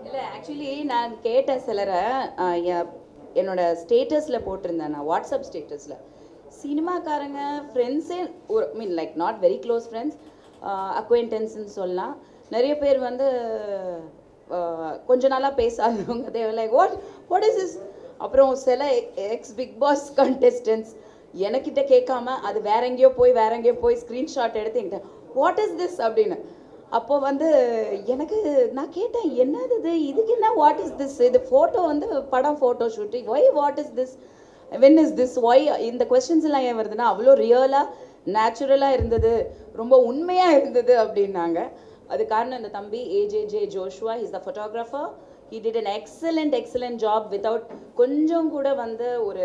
இல்லை ஆக்சுவலி நான் கேட்ட சிலரை ஆஹ், எ- என்னோட ஸ்டேட்டஸில் போட்டிருந்தேன் நான் வாட்ஸ்அப் ஸ்டேட்டஸில் சினிமாக்காரங்க ஃப்ரெண்ட்ஸே ஒரு mean like not very close friends அக்வைண்டன்ஸ்ன்னு சொல்லலாம் நிறைய பேர் வந்து ஆஹ், கொஞ்ச நாளாக பேசாதவங்க தேவை like what what is is அப்புறம் சில எக்ஸ் பிக் பாஸ் கண்டெஸ்டன்ஸ் எனக்கிட்ட கேட்காம அது வேற எங்கேயோ போய் வேற எங்கேயோ போய் ஸ்க்ரீன்ஷாட் எடுத்து என்கிட்ட வாட் இஸ் திஸ் அப்படின்னு அப்போ வந்து எனக்கு நான் கேட்டேன் என்னது இது இதுக்கு என்ன வாட் இஸ் திஸ் இது ஃபோட்டோ வந்து படம் photo shooting why what is this when is this why இந்த கொஸ்டின்ஸ் எல்லாம் ஏன் வருதுன்னா அவ்வளோ ரியலாக நேச்சுரலாக இருந்தது ரொம்ப உண்மையாக இருந்தது அப்படின்னாங்க அது காரணம் இந்த தம்பி AJJ Joshua is the photographer he did an excellent excellent job without கொஞ்சம் கூட வந்து ஒரு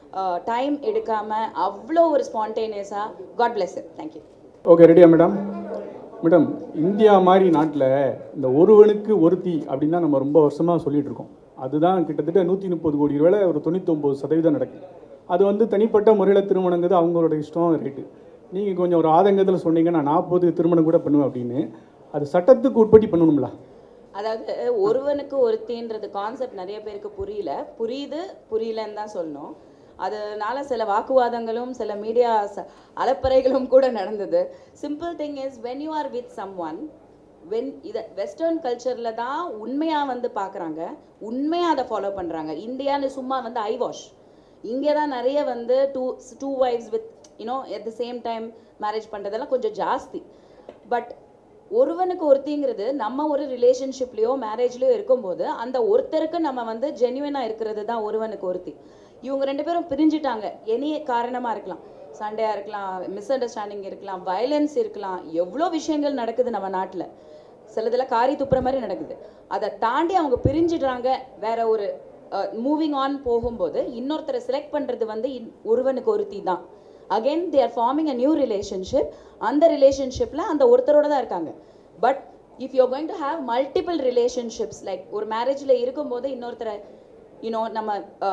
டைம் எடுக்காம அவ்வளோ ஒரு ஸ்பான்டேனியஸாக காட் பிளஸ் தேங்க்யூ ஓகே ரெடியா மேடம் மேடம் இந்தியா மாதிரி நாட்டில் இந்த ஒருவனுக்கு ஒருத்தி அப்படின்னு தான் நம்ம ரொம்ப வருஷமாக சொல்லிட்டு இருக்கோம் அதுதான் கிட்டத்தட்ட நூற்றி முப்பது கோடி ரூபாயில் ஒரு தொண்ணூத்தொம்பது சதவீதம் நடக்குது அது வந்து தனிப்பட்ட முறையில் திருமணங்கிறது அவங்களோட இஷ்டம் ரைட்டு நீங்கள் கொஞ்சம் ஒரு ஆதங்கத்தில் சொன்னீங்க நான் நாற்பது திருமணம் கூட பண்ணுவேன் அப்படின்னு அது சட்டத்துக்கு உட்பட்டு பண்ணணும்ல அதாவது ஒருவனுக்கு ஒருத்தின்றது கான்செப்ட் நிறைய பேருக்கு புரியல புரியுது புரியலன்னு தான் சொல்லணும் அதனால சில வாக்குவாதங்களும் சில மீடியா அலப்பறைகளும் கூட நடந்தது simple thing is when you are with someone when இதை வெஸ்டர்ன் கல்ச்சரில் தான் உண்மையாக வந்து பார்க்குறாங்க உண்மையாக அதை ஃபாலோ பண்ணுறாங்க இந்தியான்னு சும்மா வந்து ஐ வாஷ் இங்கே தான் நிறைய வந்து two two wives with you know at the same time marriage பண்ணுறதெல்லாம் கொஞ்சம் ஜாஸ்தி பட் ஒருவனுக்கு ஒருத்திங்கிறது நம்ம ஒரு ரிலேஷன்ஷிப்லேயோ மேரேஜ்லேயோ இருக்கும்போது அந்த ஒருத்தருக்கு நம்ம வந்து ஜென்யூனாக இருக்கிறது தான் ஒருவனுக்கு ஒருத்தி இவங்க ரெண்டு பேரும் பிரிஞ்சிட்டாங்க எனி காரணமாக இருக்கலாம் சண்டையாக இருக்கலாம் மிஸ் அண்டர்ஸ்டாண்டிங் இருக்கலாம் வயலன்ஸ் இருக்கலாம் எவ்வளோ விஷயங்கள் நடக்குது நம்ம நாட்டில் சிலதில் காரி துப்புற மாதிரி நடக்குது அதை தாண்டி அவங்க பிரிஞ்சிடுறாங்க வேற ஒரு மூவிங் ஆன் போகும்போது இன்னொருத்தரை செலக்ட் பண்ணுறது வந்து இன்- ஒருவனுக்கு ஒருத்தி தான் again they are forming a new relationship அந்த ரிலேஷன்ஷிப்பில் அந்த ஒருத்தரோட தான் இருக்காங்க but if you going to have multiple relationships like ஒரு மேரேஜில் இருக்கும்போது இன்னொருத்தரை யூனோ நம்ம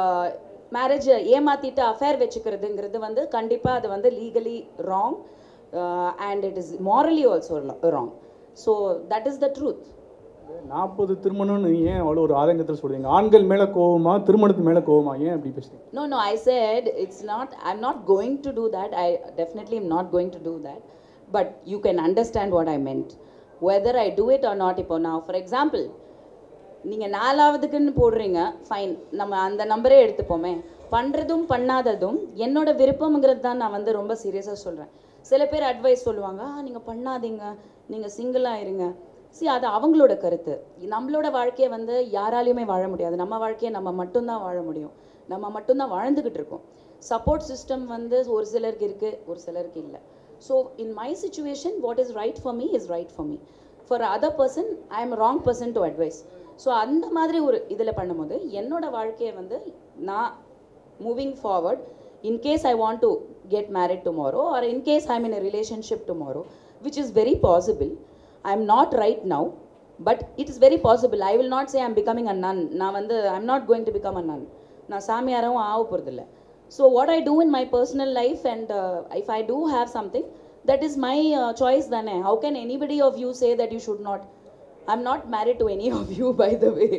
மேரேஜ் ஏமாத்திட்டு அஃபேர் வச்சுக்கிறதுங்கிறது வந்து கண்டிப்பாக அது வந்து legally wrong and it is morally also wrong so that is the truth நாற்பது திருமணம்னு ஏன் அவ்வளோ ஒரு ஆதங்கத்தில் சொல்றீங்க ஆண்கள் மேலே கோவமா திருமணத்து மேலே கோவமா ஏன் அப்படி பேசுறீங்க No, no, I said it's not, I'm not going to do that. I definitely am not going to do that. But you can understand what I meant. Whether I do it or not, இப்போ now, for example, நீங்கள் நாலாவதுக்குன்னு போடுறீங்க fine நம்ம அந்த நம்பரே எடுத்துப்போமே பண்ணுறதும் பண்ணாததும் என்னோட விருப்பம்ங்கிறது தான் நான் வந்து ரொம்ப சீரியஸாக சொல்கிறேன் சில பேர் அட்வைஸ் சொல்லுவாங்க ஆ நீங்கள் பண்ணாதீங்க நீங்கள் சிங்கிளாக இருங்க see அது அவங்களோட கருத்து நம்மளோட வாழ்க்கையை வந்து யாராலையுமே வாழ முடியாது நம்ம வாழ்க்கையை நம்ம மட்டும்தான் வாழ முடியும் நம்ம மட்டும்தான் வாழ்ந்துக்கிட்டு இருக்கோம் சப்போர்ட் சிஸ்டம் வந்து ஒரு சிலருக்கு இருக்குது ஒரு சிலருக்கு இல்லை so in my situation what is right for me is right for me for other person I am wrong person to advise so அந்த மாதிரி ஒரு இதில் பண்ணும்போது என்னோட வாழ்க்கையை வந்து நான் moving forward in case I want to get married tomorrow or in case I am in a relationship tomorrow which is very possible I am not right now but it is very possible I will not say I'm becoming a nun நான் வந்து I am not going to become a nun நான் சாமியாரும் ஆக போகிறதில்ல so what I do in my personal life and if I do have something that is my choice தானே how can anybody of you say that you should not I am not married to any of you by the way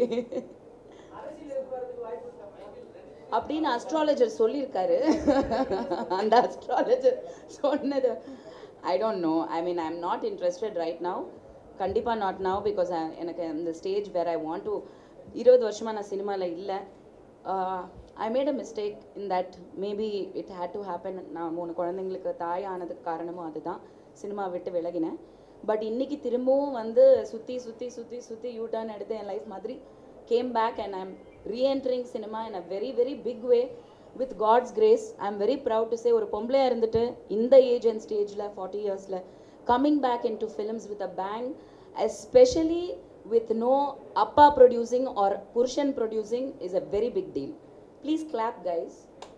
அப்படின்னு astrologer சொல்லியிருக்காரு அந்த astrologer சொன்னது I don't know I mean I am not interested right now கண்டிப்பாக not now because எனக்கு இந்த stage where I want to இருபது வருஷமாக நான் சினிமாவில் இல்லை I made a mistake in that maybe it had to happen நான் மூணு குழந்தைங்களுக்கு தாய் ஆனதுக்கு காரணமும் அதுதான் சினிமா விட்டு விலகினேன் பட் இன்னைக்கு திரும்பவும் வந்து சுற்றி சுற்றி சுற்றி சுற்றி யூ டர்ன் எடுத்து என் லைஃப் மாதிரி came back and I'm reentering cinema in a very very big way with God's grace I am very proud to say ஒரு பொம்பளையாக இருந்துட்டு இந்த ஏஜ் அண்ட் ஸ்டேஜில் ஃபார்ட்டி இயர்ஸில் coming back into films with a bang especially with no அப்பா producing or புருஷன் producing is a very big deal please clap guys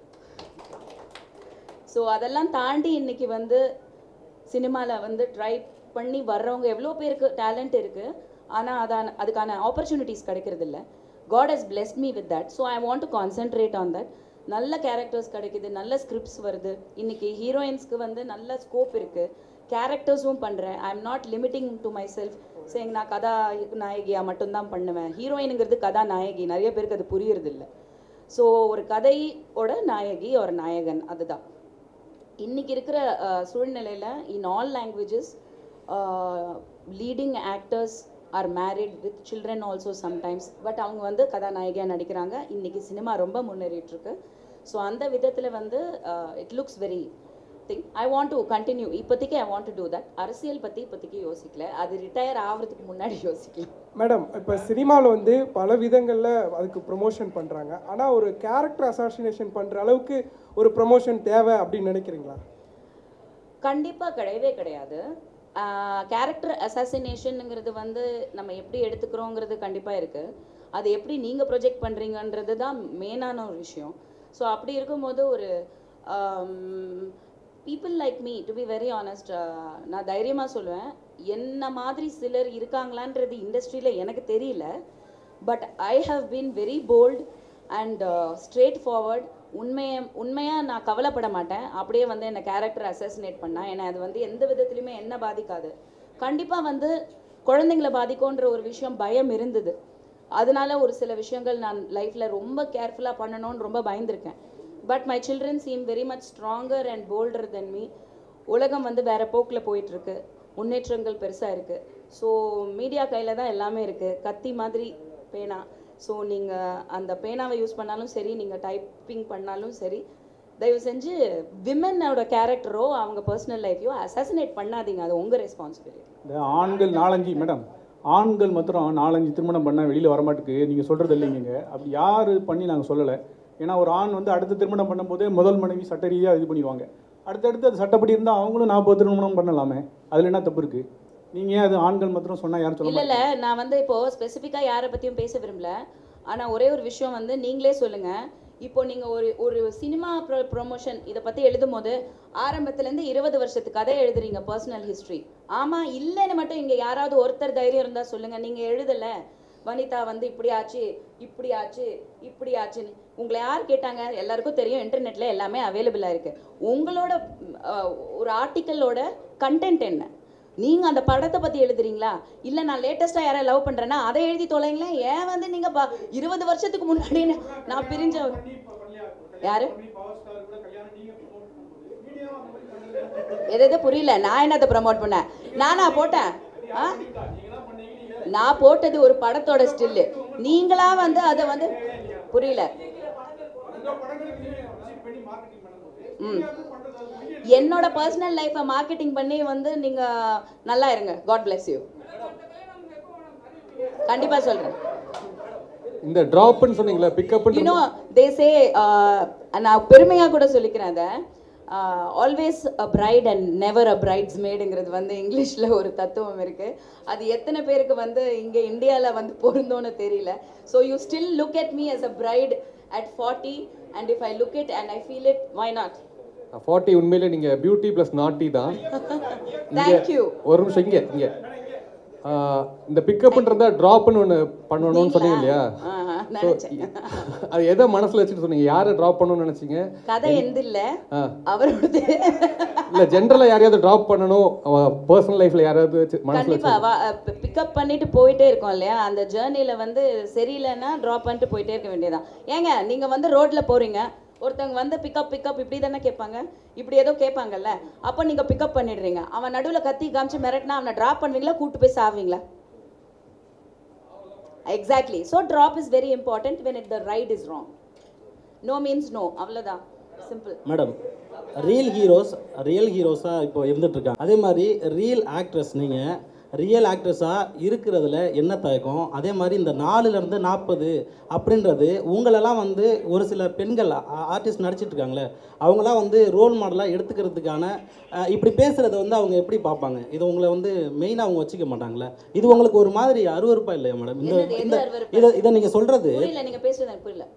so அதெல்லாம் தாண்டி இன்னைக்கு வந்து சினிமாவில் வந்து ட்ரை பண்ணி வர்றவங்க எவ்வளோ பேருக்கு டேலண்ட் இருக்குது ஆனால் அதான அதுக்கான ஆப்பர்ச்சுனிட்டிஸ் கிடைக்கிறதில்ல God has blessed me with that so I want to concentrate on that நல்ல கேரக்டர்ஸ் கிடைக்குது நல்ல ஸ்கிரிப்ட்ஸ் வருது இன்னைக்கு ஹீரோயின்ஸ்க்கு வந்து நல்ல ஸ்கோப் இருக்குது கேரக்டர்ஸும் பண்ணுறேன் I am not limiting to myself சரி நான் கதா நாயகியா மட்டும்தான் பண்ணுவேன் ஹீரோயினுங்கிறது கதாநாயகி நிறைய பேருக்கு அது புரியறது இல்லை ஸோ ஒரு கதையோட நாயகி ஒரு நாயகன் அதுதான் இன்னைக்கு இருக்கிற அஹ், சூழ்நிலையில in all languages leading actors are married with children also sometimes but அவங்க வந்து கதாநாயகியாக நடிக்கிறாங்க இன்னைக்கு சினிமா ரொம்ப முன்னேறிட்டு இருக்கு ஸோ அந்த விதத்தில் வந்து it looks very thing I want to continue இப்போதைக்கு I want to do that அரசியல் பற்றி இப்போதைக்கு யோசிக்கல அது ரிட்டையர் ஆகிறதுக்கு முன்னாடி யோசிக்கலாம் மேடம் இப்போ சினிமாவில் வந்து பல விதங்களில் அதுக்கு ப்ரொமோஷன் பண்ணுறாங்க ஆனால் ஒரு கேரக்டர் அசாசினேஷன் பண்ணுற அளவுக்கு ஒரு ப்ரொமோஷன் தேவை அப்படின்னு நினைக்கிறீங்களா கண்டிப்பாக கிடையவே கிடையாது கேரக்டர் அசாசினேஷனுங்கிறது வந்து நம்ம எப்படி எடுத்துக்கிறோங்கிறது கண்டிப்பாக இருக்குது அது எப்படி நீங்கள் ப்ரொஜெக்ட் பண்ணுறீங்கன்றது தான் மெயினான ஒரு விஷயம் ஸோ அப்படி இருக்கும்போது ஒரு people like me to be very honest நான் தைரியமாக சொல்லுவேன் என்ன மாதிரி சிலர் இருக்காங்களான்றது இண்டஸ்ட்ரியில் எனக்கு தெரியல but I have been very bold and straightforward உண்மையை உண்மையாக நான் கவலைப்பட மாட்டேன் அப்படியே வந்து என்னை கேரக்டர் அசசினேட் பண்ணா ஏன்னா அது வந்து எந்த விதத்துலையுமே என்ன பாதிக்காது கண்டிப்பாக வந்து குழந்தைங்கள பாதிக்கும்ன்ற ஒரு விஷயம் பயம் இருந்தது அதனால ஒரு சில விஷயங்கள் நான் லைஃப்பில் ரொம்ப கேர்ஃபுல்லாக பண்ணணும்னு ரொம்ப பயந்திருக்கேன் but my children seem very much stronger and bolder then me உலகம் வந்து வேற போக்கில் போயிட்டுருக்கு முன்னேற்றங்கள் பெருசாக இருக்குது ஸோ மீடியா கையில் தான் எல்லாமே இருக்குது கத்தி மாதிரி பேனா ஸோ நீங்கள் அந்த பேனாவை யூஸ் பண்ணாலும் சரி நீங்கள் டைப்பிங் பண்ணாலும் சரி தயவு செஞ்சு விமனோட கேரக்டரோ அவங்க பர்சனல் லைஃப்பையோ அசாசினேட் பண்ணாதீங்க அது உங்கள் ரெஸ்பான்சிபிலிட்டி இந்த ஆண்கள் நாலஞ்சு மேடம் ஆண்கள் மாத்திரம் நாலஞ்சு திருமணம் பண்ணால் வெளியில் வரமாட்டுக்கு நீங்கள் சொல்கிறது இல்லைங்க அப்படி யார் பண்ணி நாங்கள் சொல்லலை ஏன்னா ஒரு ஆண் வந்து அடுத்த திருமணம் பண்ணும்போதே முதல் மனைவி சட்ட ரீதியாக இது பண்ணிடுவாங்க அடுத்தடுத்து அது சட்டப்படி இருந்தால் அவங்களும் நாற்பது திருமணம் பண்ணலாமே அதில் என்ன தப்பு இருக்குது நீங்கள் ஏன் அது ஆண்கள் மாத்திரம் சொன்னால் யாரும் சொல்ல இல்ல மாட்டாங்க இல்ல நான் வந்து இப்போ ஸ்பெசிஃபிக்கா யாரை பத்தியும் பேச விரும்பல ஆனா ஒரே ஒரு விஷயம் வந்து நீங்களே சொல்லுங்க இப்போ நீங்க ஒரு ஒரு சினிமா ப்ரொ ப்ரொமோஷன் இதை பத்தி எழுதும் போது ஆரம்பத்துல இருந்து இருபது வருஷத்து கதை எழுதுறீங்க பர்சனல் ஹிஸ்டரி ஆமா இல்லைன்னு மட்டும் இங்க யாராவது ஒருத்தர் தைரியம் இருந்தா சொல்லுங்க நீங்க எழுதல வனிதா வந்து இப்படி ஆச்சு இப்படி ஆச்சு இப்படி ஆச்சுன்னு உங்களை யார் கேட்டாங்க எல்லாருக்கும் தெரியும் இன்டர்நெட்ல எல்லாமே அவைலபிளா இருக்கு உங்களோட ம், அஹ், ஒரு ஆர்டிக்கலோட கண்டென்ட் என்ன நீங்க அந்த படத்தை பத்தி எழுதுறீங்களா இல்ல நான் லேட்டஸ்டா யாரை லவ் பண்றேன்னா அதை எழுதி தொலைங்களேன் ஏன் வந்து நீங்க ப- இருபது வருஷத்துக்கு முன்னாடி நான் பிரிஞ்ச யாரு எது எது புரியல நான் என்னத்தை ப்ரமோட் பண்ணேன் நானா போட்டேன் ஆ? நான் போட்டது ஒரு படத்தோட ஸ்டில்லு நீங்களா வந்து அதை வந்து புரியல ம் என்னோட பர்சனல் லைஃப்பை மார்க்கெட்டிங் பண்ணி வந்து நீங்க நல்லா இருங்க காட் bless யூ கண்டிப்பா சொல்றேன் இந்த ட்ராப்னு சொன்னீங்களா பிக்கப்னு யூனோ தே சே நான் பெருமையாக கூட சொல்லிக்கிறேன் அதை always a bride and never a brides மேடுங்கிறது வந்து இங்கிலீஷில் ஒரு தத்துவம் இருக்குது அது எத்தனை பேருக்கு வந்து இங்கே இந்தியாவில் வந்து பொருந்தோன்னு தெரியல so you still look at me as a bride at forty and if I look it and I feel it why not forty உண்மையிலே நீங்க பியூட்டி ப்ளஸ் நாட்டி தான் Thank you. ஒரு நிமிஷம் இங்க இங்க ஆ, இந்த பிக்கப்ன்றத ட்ராப்னு ஒன்று பண்ணணும்னு சொன்னீங்க இல்லையா ஆஹா, So, நினைச்சேன் அது எதை மனசுல வச்சுட்டு சொன்னீங்க யாரை ட்ராப் பண்ணணும்னு நினைச்சீங்க கதை எந்த இல்லை ஆ. அவரோடது இல்ல ஜென்ரலா யாரையாவது ட்ராப் பண்ணணும் பர்சனல் லைஃப்ல யாராவது வச்சு மனசுல கண்டிப்பா பிக்கப் பண்ணிட்டு போயிட்டே இருக்கோம் இல்லையா அந்த ஜேர்னில வந்து சரியில்லைன்னா ட்ராப் பண்ணிட்டு போயிட்டே இருக்க வேண்டியதான் ஏங்க நீங்க வந்து ரோட்ல போறீங்க ஒருத்தவங்க வந்து பிக்கப் பிக்கப் இப்படி தானே கேட்பாங்க இப்படி ஏதோ கேட்பாங்கல்ல அப்போ நீங்க பிக்கப் பண்ணிடுறீங்க அவன் நடுவுல கத்தி காமிச்சு மிரட்டினா அவனை ட்ராப் பண்ணுவீங்களா கூட்டு போய் சாவீங்களா exactly so drop is very important when it the right is wrong no means no அவ்வளோதான் simple madam real heroes real ஹீரோஸாக இப்போ இருந்துட்டு இருக்காங்க அதே மாதிரி ரியல் ஆக்ட்ரஸ் நீங்கள் ரியல் ஆக்ட்ரஸாக இருக்கிறதுல என்ன தயக்கம் அதே மாதிரி இந்த நாலுலேருந்து நாற்பது அப்படின்றது உங்களெல்லாம் வந்து ஒரு சில பெண்கள் ஆர்டிஸ்ட் நடிச்சிட்டு இருக்காங்களே அவங்களாம் வந்து ரோல் மாடலாக எடுத்துக்கிறதுக்கான அஹ், இப்படி பேசுகிறத வந்து அவங்க எப்படி பார்ப்பாங்க இது உங்களை வந்து மெயினாக அவங்க வச்சுக்க மாட்டாங்களே இது உங்களுக்கு ஒரு மாதிரி அருவருப்பா இல்லையா மேடம் இந்த என்னது, எது இந்த அருவருப்பா? இதை இதை நீங்கள் சொல்கிறது புரியல நீங்க பேசுறது எனக்கு புரியல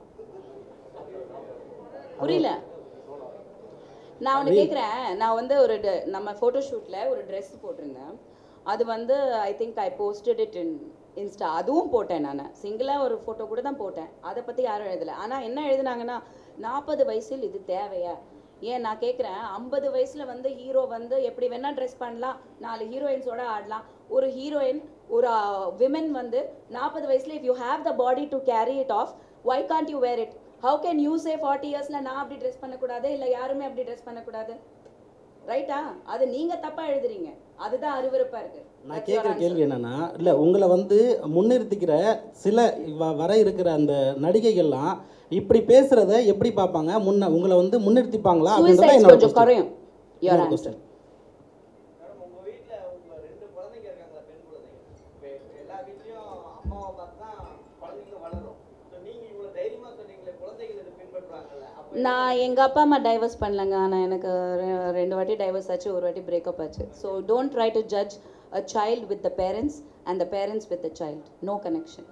புரியல நான் ஒன்று கேட்குறேன் நான் வந்து ஒரு ட- நம்ம ஃபோட்டோ ஷூட்டில் ஒரு ட்ரெஸ் போட்டிருந்தேன் அது வந்து I think I posted it in Insta அதுவும் போட்டேன் நான் சிங்கிளாக ஒரு ஃபோட்டோ கூட தான் போட்டேன் அதை பற்றி யாரும் எழுதலை ஆனால் என்ன எழுதுனாங்கன்னா நாற்பது வயசில் இது தேவையா ஏன் நான் கேட்குறேன் ஐம்பது வயசுல வந்து ஹீரோ வந்து எப்படி வேணா ட்ரெஸ் பண்ணலாம் நாலு ஹீரோயின்ஸோட ஆடலாம் ஒரு ஹீரோயின் ஒரு விமென் வந்து நாற்பது வயசுல if you have the body to carry it off why can't you wear it how can you say forty இயர்ஸ்ல நான் அப்படி ட்ரெஸ் பண்ணக்கூடாது இல்லை யாருமே அப்படி ட்ரெஸ் பண்ணக்கூடாது ரைட்டா அது நீங்க தப்பா எழுதுறீங்க அதுதான் அருவருப்பா இருக்கு நான் That's your கேட்குற answer. கேள்வி என்னன்னா இல்லை உங்களை வந்து முன்னிறுத்திக்கிற சில வ- வர இருக்கிற அந்த நடிகைகள்லாம் இப்படி பேசுறத எப்படி பார்ப்பாங்க முன்ன உங்களை வந்து முன்னிறுத்திப்பாங்களா அப்படின்றத Suicides என்னோட கொஞ்சம் question. குறையும் your என்னோட answer question. மேடம் உங்க வீட்ல உங்க ரெண்டு குழந்தைங்க இருக்காங்களா பெண் குழந்தைங்க இப்ப எல்லா வீட்லயும் அம்மாவை பார்த்து தான் குழந்தைங்க வளரும் ஸோ நீங்க இவ்வளவு தைரியமா சொன்னீங்களே குழந்தைகள் இதை பின்பற்றுவாங்கல்ல அப்ப நான் எங்க அப்பா அம்மா டைவர்ஸ் பண்ணலங்க ஆனால் எனக்கு ரெ- ரெண்டு வாட்டி டைவர்ஸ் ஆச்சு ஒரு வாட்டி பிரேக்கப் ஆச்சு so don't try to judge a child with the parents and the parents with the child no connection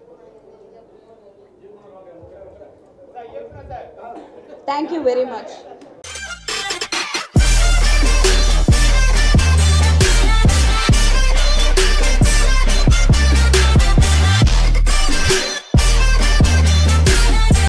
thank you very much